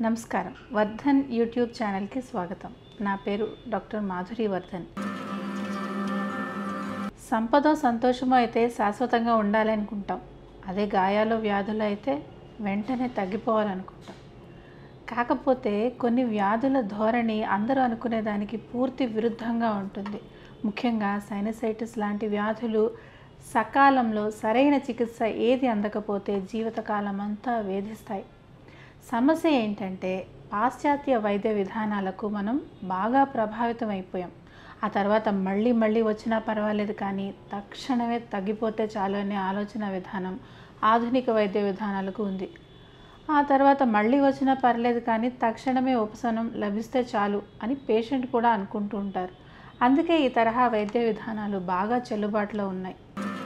నమస్కారం వర్ధన్ యూట్యూబ్ ఛానల్కి స్వాగతం నా పేరు డాక్టర్ మాధురి వర్ధన్ సంపద సంతోషమో అయితే శాశ్వతంగా ఉండాలి అనుకుంటాం అదే గాయాలు వ్యాధులు అయితే వెంటనే తగ్గిపోవాలనుకుంటాం కాకపోతే కొన్ని వ్యాధుల ధోరణి అందరూ అనుకునే దానికి పూర్తి విరుద్ధంగా ఉంటుంది ముఖ్యంగా సైనసైటిస్ లాంటి వ్యాధులు సకాలంలో సరైన చికిత్స ఏది అందకపోతే జీవితకాలం అంతా వేధిస్తాయి సమస్య ఏంటంటే పాశ్చాత్య వైద్య విధానాలకు మనం బాగా ప్రభావితం అయిపోయాం ఆ తర్వాత మళ్ళీ మళ్ళీ వచ్చినా పర్వాలేదు కానీ తక్షణమే తగ్గిపోతే చాలు అనే ఆలోచన విధానం ఆధునిక వైద్య విధానాలకు ఉంది ఆ తర్వాత మళ్ళీ వచ్చినా పర్లేదు కానీ తక్షణమే ఉపశమనం లభిస్తే చాలు అని పేషెంట్ కూడా అనుకుంటూ ఉంటారు అందుకే ఈ తరహా వైద్య విధానాలు బాగా చెల్లుబాటులో ఉన్నాయి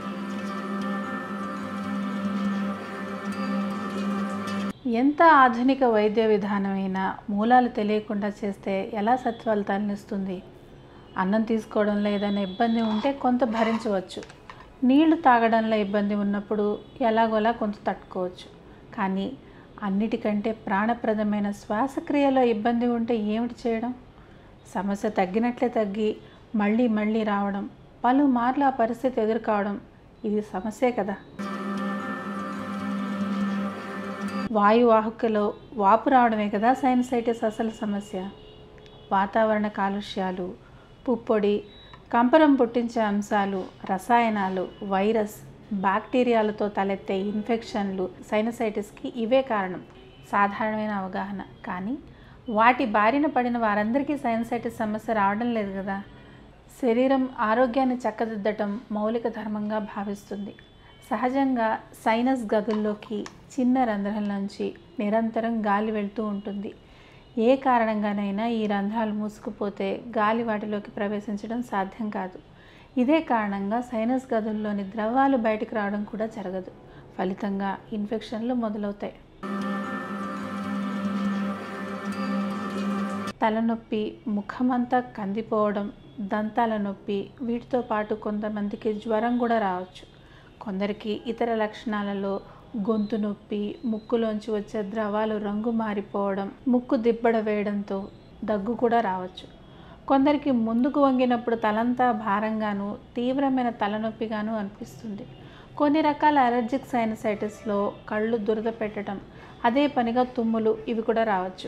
ఎంత ఆధునిక వైద్య విధానమైనా మూలాలు తెలియకుండా చేస్తే ఎలా సత్ఫలితాలను ఇస్తుంది అన్నం తీసుకోవడంలో ఏదైనా ఇబ్బంది ఉంటే కొంత భరించవచ్చు నీళ్లు తాగడంలో ఇబ్బంది ఉన్నప్పుడు ఎలాగోలా కొంత తట్టుకోవచ్చు కానీ అన్నిటికంటే ప్రాణప్రదమైన శ్వాసక్రియలో ఇబ్బంది ఉంటే ఏమిటి చేయడం సమస్య తగ్గినట్లే తగ్గి మళ్ళీ మళ్ళీ రావడం పలుమార్లు ఆ పరిస్థితి ఎదుర్కోవడం ఇది సమస్యే కదా వాయువాహకలో వాపు రావడమే కదా సైనసైటిస్ అసలు సమస్య వాతావరణ కాలుష్యాలు పుప్పొడి కంపరం పుట్టించే అంశాలు రసాయనాలు వైరస్ బ్యాక్టీరియాలతో తలెత్తే ఇన్ఫెక్షన్లు సైనసైటిస్కి ఇవే కారణం సాధారణమైన అవగాహన కానీ వాటి బారిన పడిన వారందరికీ సైనసైటిస్ సమస్య రావడం లేదు కదా శరీరం ఆరోగ్యాన్ని చక్కదిద్దటం మౌలిక ధర్మంగా భావిస్తుంది సహజంగా సైనస్ గదుల్లోకి చిన్న రంధ్రం నుంచి నిరంతరం గాలి వెళ్తూ ఉంటుంది ఏ కారణంగానైనా ఈ రంధ్రాలు మూసుకుపోతే గాలి వాటిలోకి ప్రవేశించడం సాధ్యం కాదు ఇదే కారణంగా సైనస్ గదుల్లోని ద్రవాలు బయటకు రావడం కూడా జరగదు ఫలితంగా ఇన్ఫెక్షన్లు మొదలవుతాయి తలనొప్పి ముఖమంతా కందిపోవడం దంతాల నొప్పి వీటితో పాటు కొంతమందికి జ్వరం కూడా రావచ్చు కొందరికి ఇతర లక్షణాలలో గొంతు నొప్పి ముక్కులోంచి వచ్చే ద్రవాలు రంగు మారిపోవడం ముక్కు దిబ్బడ వేయడంతో దగ్గు కూడా రావచ్చు కొందరికి ముందుకు వంగినప్పుడు తలంతా భారంగాను తీవ్రమైన తలనొప్పిగాను అనిపిస్తుంది కొన్ని రకాల అలర్జిక్ సైనసైటిస్లో కళ్ళు దురద పెట్టడం అదే పనిగా తుమ్ములు ఇవి కూడా రావచ్చు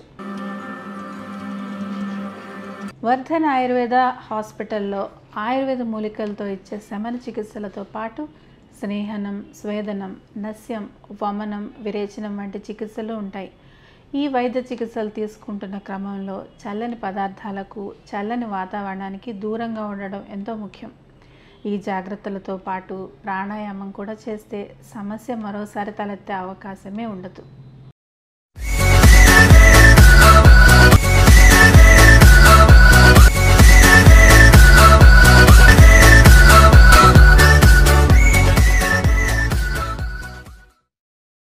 వర్ధన్ ఆయుర్వేద హాస్పిటల్లో ఆయుర్వేద మూలికలతో ఇచ్చే శమన చికిత్సలతో పాటు స్నేహనం స్వేదనం నస్యం వమనం విరేచనం వంటి చికిత్సలు ఉంటాయి ఈ వైద్య చికిత్సలు తీసుకుంటున్న క్రమంలో చల్లని పదార్థాలకు చల్లని వాతావరణానికి దూరంగా ఉండడం ఎంతో ముఖ్యం ఈ జాగ్రత్తలతో పాటు ప్రాణాయామం కూడా చేస్తే సమస్య మరోసారి తలెత్తే అవకాశమే ఉండదు